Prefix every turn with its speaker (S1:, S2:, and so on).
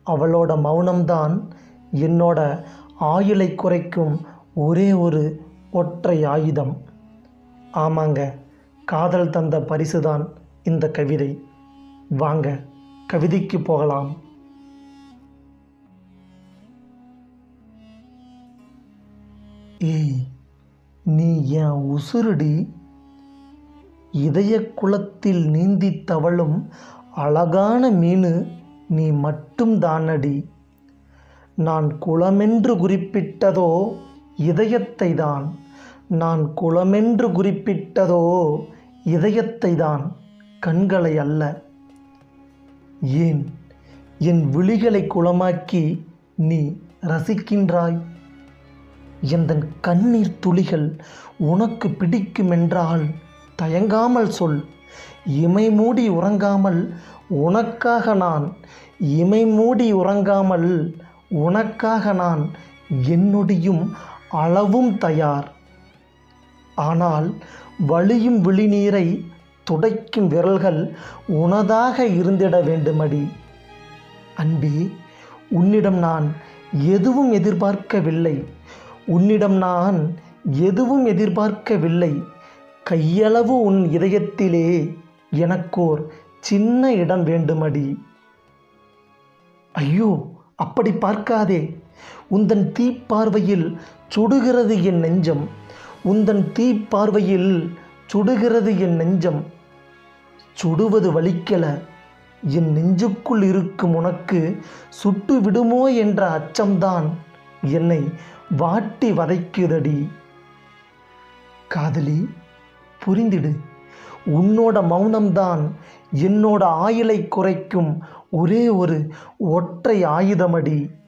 S1: அவளோட மௌனம்தான் என்னோட ஆயுளை குறைக்கும் ஒரே ஒரு ஒற்றை ஆயுதம் ஆமாங்க காதல் தந்த பரிசுதான் இந்த கவிதை வாங்க கவிதைக்கு போகலாம் ஏய் நீ என் உசுருடி இதய குளத்தில் நீந்தி தவழும் அழகான மீனு நீ மட்டும் தானடி நான் குளமென்று குறிப்பிட்டதோ இதயத்தை தான் நான் குளமென்று குறிப்பிட்டதோ இதயத்தை தான் கண்களை அல்ல ஏன் என் விழிகளை குளமாக்கி நீ ரசிக்கின்றாய் எந்தன் கண்ணீர் துளிகள் உனக்கு பிடிக்குமென்றால் தயங்காமல் சொல் இமை மூடி உறங்காமல் உனக்காக நான் இமை மூடி உறங்காமல் உனக்காக நான் என்னுடையும் அளவும் தயார் ஆனால் வழியும் விழிநீரை துடைக்கும் விரல்கள் உனதாக இருந்திட வேண்டுமடி அன்பே உன்னிடம் நான் எதுவும் எதிர்பார்க்கவில்லை உன்னிடம் நான் எதுவும் எதிர்பார்க்கவில்லை கையளவு உன் இதயத்திலே எனக்கோர் சின்ன இடம் வேண்டுமடி ஐயோ அப்படி பார்க்காதே உந்தன் தீப்பார்வையில் சுடுகிறது என் நெஞ்சம் உந்தன் தீப்பார்வையில் சுடுகிறது என் நெஞ்சம் சுடுவது வலிக்கல என் நெஞ்சுக்குள் இருக்கும் உனக்கு சுட்டு விடுமோ என்ற அச்சம்தான் என்னை வாட்டி வதைக்குதடி காதலி புரிந்திடு உன்னோட மௌனம்தான் என்னோட ஆயுளை குறைக்கும் ஒரே ஒரு ஒற்றை ஆயுதமடி